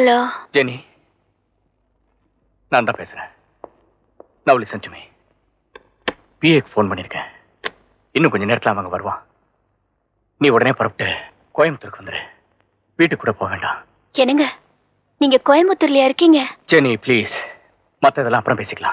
Hello Jenny நான் தான் பேசுறேன் நவ் லிசன் டு மீ பிஏக்கு ஃபோன் பண்ணியிருக்கேன் இன்னும் கொஞ்ச நேரத்தில் அவங்க வருவான் நீ உடனே புறப்பட்டு கோயம்புத்தூருக்கு வந்துரு வீட்டுக்கு கூட போக வேண்டாம் என்னங்க நீங்க கோயம்புத்தூர்லயா இருக்கீங்க ஜெனி ப்ளீஸ் மற்றதெல்லாம் அப்புறம் பேசிக்கலாம்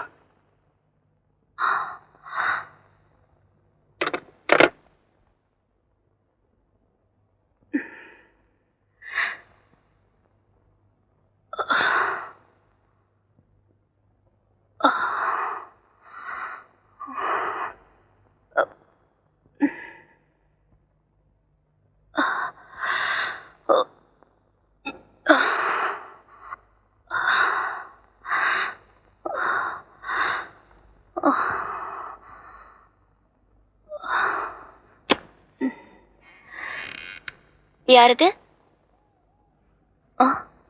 யாரது ஆ.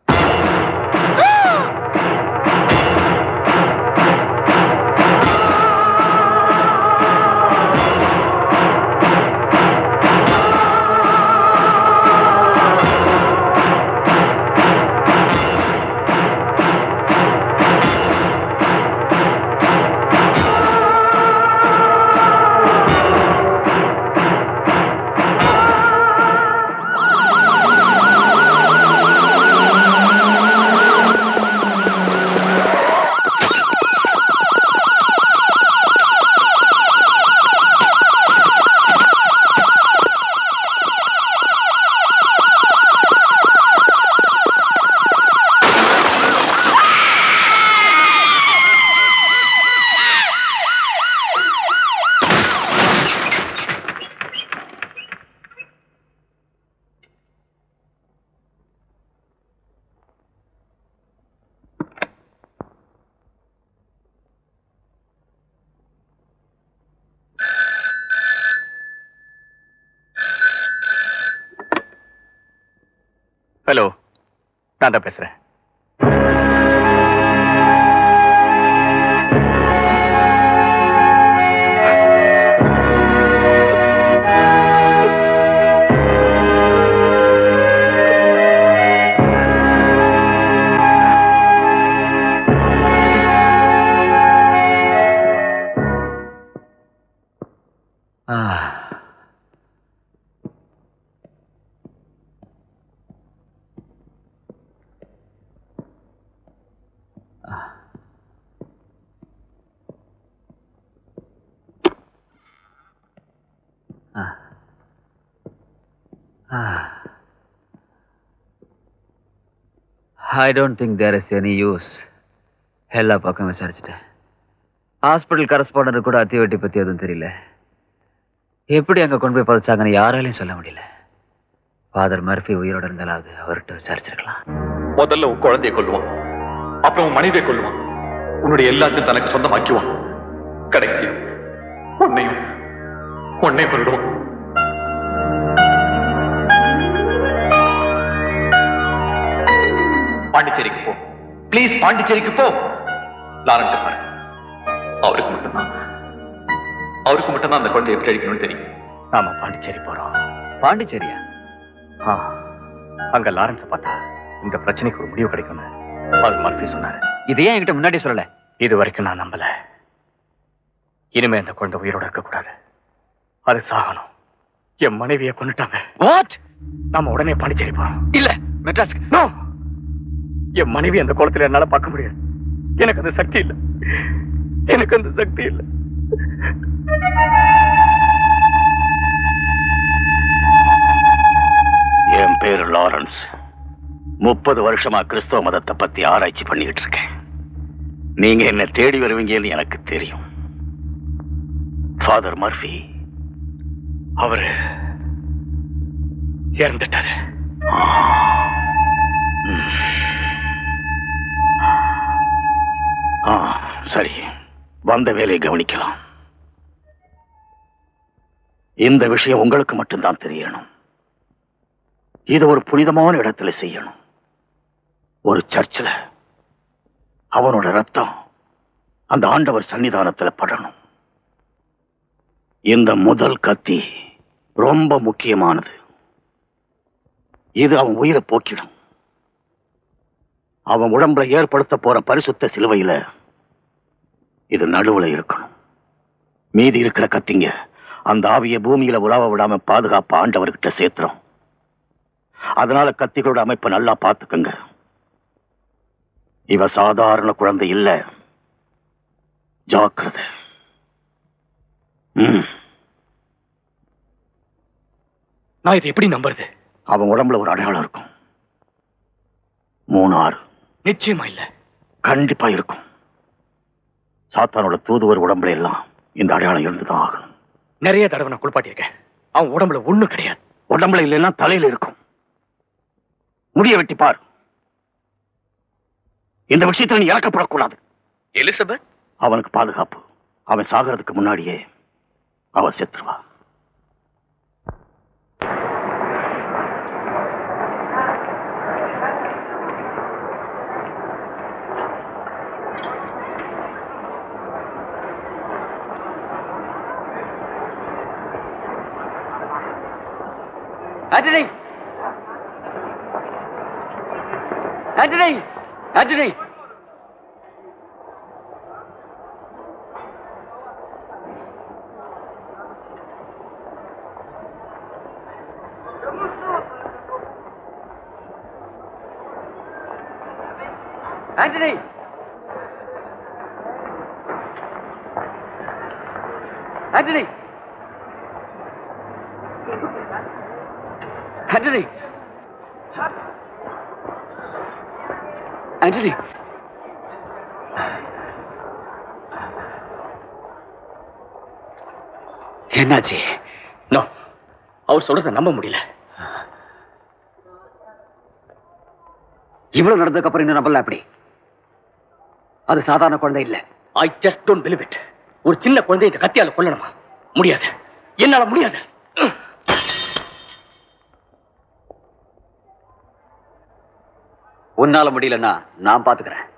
ஹலோ நான் தான் பேசுறேன் I don't think there is any use எல்லா பக்கம் விசாரிச்சுட்டேன் ஹாஸ்பிட்டல் கரஸ்பாண்டர் கூட அத்திவட்டி பற்றி எதுவும் தெரியல எப்படி அங்கே கொண்டு போய் பதிச்சாங்கன்னு யாராலையும் சொல்ல முடியல ஃபாதர் மர்ஃபி உயிரோட இருந்தாலாவது அவர்கிட்ட விசாரிச்சிருக்கலாம் முதல்ல உன் குழந்தையை கொல்லுவான் அப்புறம் உன் மனைவியை கொல்லுவான் உன்னுடைய எல்லாத்தையும் தனக்கு சொந்தமாக்குவான் கடைசியா உன்னையும் உன்னையும் கொல்லுவான் பாண்டிச்சேரிக்கு போ ப்ளீஸ் பாண்டிச்சேரிக்கு போ லாரன்ஸ் பாரு அவருக்கு மட்டும்தான் அவருக்கு மட்டும்தான் அந்த குழந்தையை எப்படி அடிக்கணும்னு தெரியும் நாம பாண்டிச்சேரி போறோம் பாண்டிச்சேரியா ஆ, அங்க லாரன்ஸை பார்த்தா இந்த பிரச்சனைக்கு ஒரு முடிவு கிடைக்கும்னு அது மர்ஃபி சொன்னாரு இதை ஏன் என்கிட்ட முன்னாடி சொல்லல இது வரைக்கும் நான் நம்பல இனிமே அந்த குழந்தை உயிரோட இருக்கக்கூடாது அது சாகணும் என் மனைவியை கொண்டுட்டாங்க வாட் நாம உடனே பாண்டிச்சேரி போறோம் இல்ல மெட்ராஸ்க்கு நோ என் மனைவி அந்த குளத்துல என்னால பார்க்க முடியாது எனக்கு அந்த சக்தி இல்ல எனக்கு அந்த சக்தி இல்ல என் பேரு லாரன்ஸ் முப்பது வருஷமா கிறிஸ்தவ மதத்தை பத்தி ஆராய்ச்சி பண்ணிக்கிட்டு இருக்கேன் நீங்க என்ன தேடி வருவீங்கன்னு எனக்கு தெரியும் ஃபாதர் மர்ஃபி அவரு இறந்துட்டாரு ம். ஆ சரி வந்த வேலையை கவனிக்கலாம் இந்த விஷயம் உங்களுக்கு மட்டும்தான் தெரியணும் இது ஒரு புனிதமான இடத்துல செய்யணும் ஒரு சர்ச்சில் அவனோட ரத்தம் அந்த ஆண்டவர் சன்னிதானத்துல படணும் இந்த முதல் கத்தி ரொம்ப முக்கியமானது இது அவன் உயிரை போக்கிடும் அவன் உடம்புல ஏற்படுத்த போற பரிசுத்த சிலுவையில இது நடுவுல இருக்கணும் மீதி இருக்கிற கத்திங்க அந்த ஆவிய பூமியில உலாவ விடாம பாதுகாப்பு ஆண்டவர்கிட்ட சேர்த்துறோம் அதனால கத்திகளோட அமைப்பை நல்லா பார்த்துக்கங்க இவ சாதாரண குழந்தை இல்ல ஜாக்கிரதை ம் நான் இதை எப்படி நம்புறது அவன் உடம்புல ஒரு அடையாளம் இருக்கும் மூணு ஆறு நிச்சயமா இல்ல கண்டிப்பா இருக்கும் சாத்தானோட தூதுவர் உடம்புல எல்லாம் இந்த அடையாளம் இருந்துதான் ஆகணும் நிறைய தடவை நான் குளிப்பாட்டியிருக்கேன் அவன் உடம்புல ஒண்ணும் கிடையாது உடம்புல இல்லைன்னா தலையில இருக்கும் முடிய வெட்டி பார் இந்த விஷயத்துல நீ இறக்கப்படக்கூடாது எலிசபெத் அவனுக்கு பாதுகாப்பு அவன் சாகிறதுக்கு முன்னாடியே அவன் செத்துருவா ஆண்டனி ஆண்டனி ஆண்டனி ஆண்டனி ஆண்டனி ஆண்டனி ஆண்டனி என்னாச்சு நோ அவர் சொல்றதை நம்ப முடியல இவ்வளவு நடந்ததுக்கு அப்புறம் இன்னும் நம்பல அப்படி அது சாதாரண குழந்தை இல்ல I just don't believe it ஒரு சின்ன குழந்தை இந்த கத்தியால கொல்லணுமா முடியாது என்னால முடியாது உன்னால முடியலன்னா நான் பாத்துக்கிறேன்